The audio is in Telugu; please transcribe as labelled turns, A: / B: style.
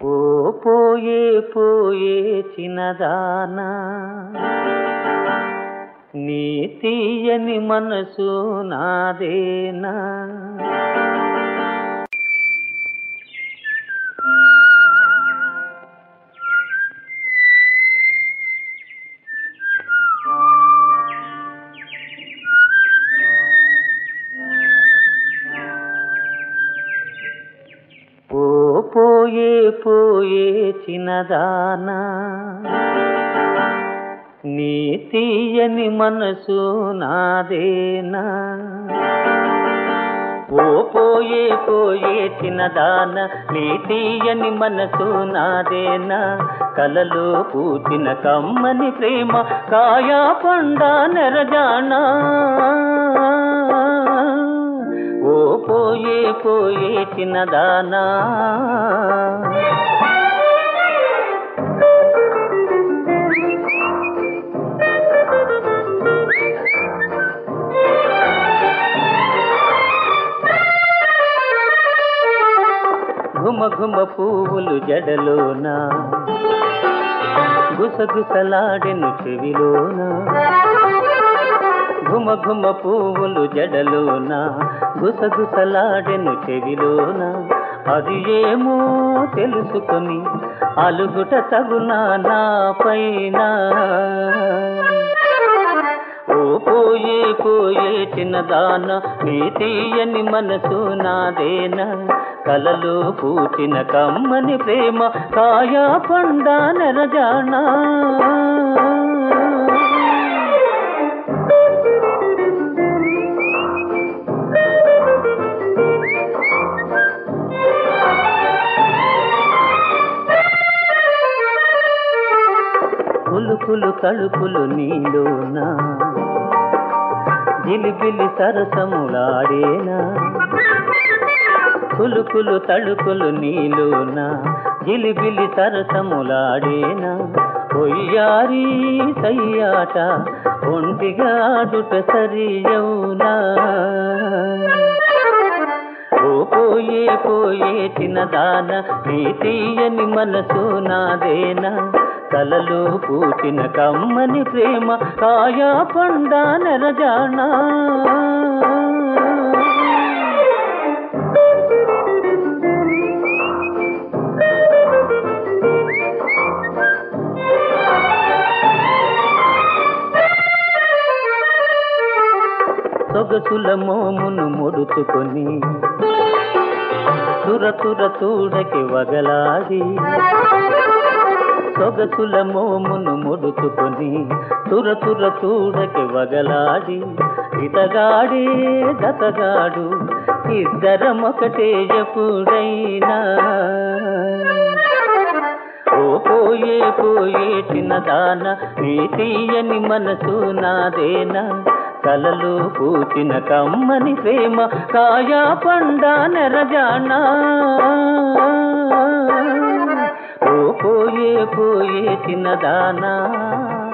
A: ఓ పోయే పోయే చిన్నదానా నీ తీయని మనసు నాదేనా ఓ పోయే పోయే చిన్నదానా నీ తీయని మనసు నాదేనా ఓ పోయే పోయే చిన్నదాన నీ తీయని మనసు నాదేనా కలలో పూచిన కమ్మని ప్రేమ కాయా పండ నెరజానా ఓ పోయే పోయే చిన్నదానా ఘుమ ఘుమ పువ్వులు జడలోన గుసగుసలాడెను చెవిలోన ఘుమ ఘుమ పువ్వులు జడలోన గుసగుసలాడెను చెవిలోన అది ఏమో తెలుసుకొని అలుగుట తగునా నా పైన ఓ పోయే పోయే చిన్నదాన నీ తీయని మనసు నాదేనా కలలో పూచిన కమ్మని ప్రేమ కాయా పండ నెరజానా కులుకులు కలుపులు నీలోనా జిలిబిలి సరసములాడేనా కులుకులు తళుకులు నీలోన జిలిబిలి సరసములాడేనా పొయ్యారి సయ్యాట ఒంటిగా ఆడుట సరియౌనా ఓ పోయే పోయే చిన్నదాన నీ తీయని మనసు నాదేనా కలలో పూచిన కమ్మని ప్రేమ కాయా పండ నెరజానా సొగసుల మోమును ముడుచుకొని తుర తుర చూడకి వగలాడి సొగసుల మోమును ముడుచుకొని తుర తుర చూడకి వగలాడి ఇతగాడే దతగాడు ఇద్దరమొకటే ఎప్పుడైనా ఓ పోయే పోయే చిన్నదాన నీ తీయని మనసు నాదేనా కలలు పూచిన కమ్మని ప్రేమ కాయా పండ నెరజానా ఓ పోయే పోయే చిన్నదానా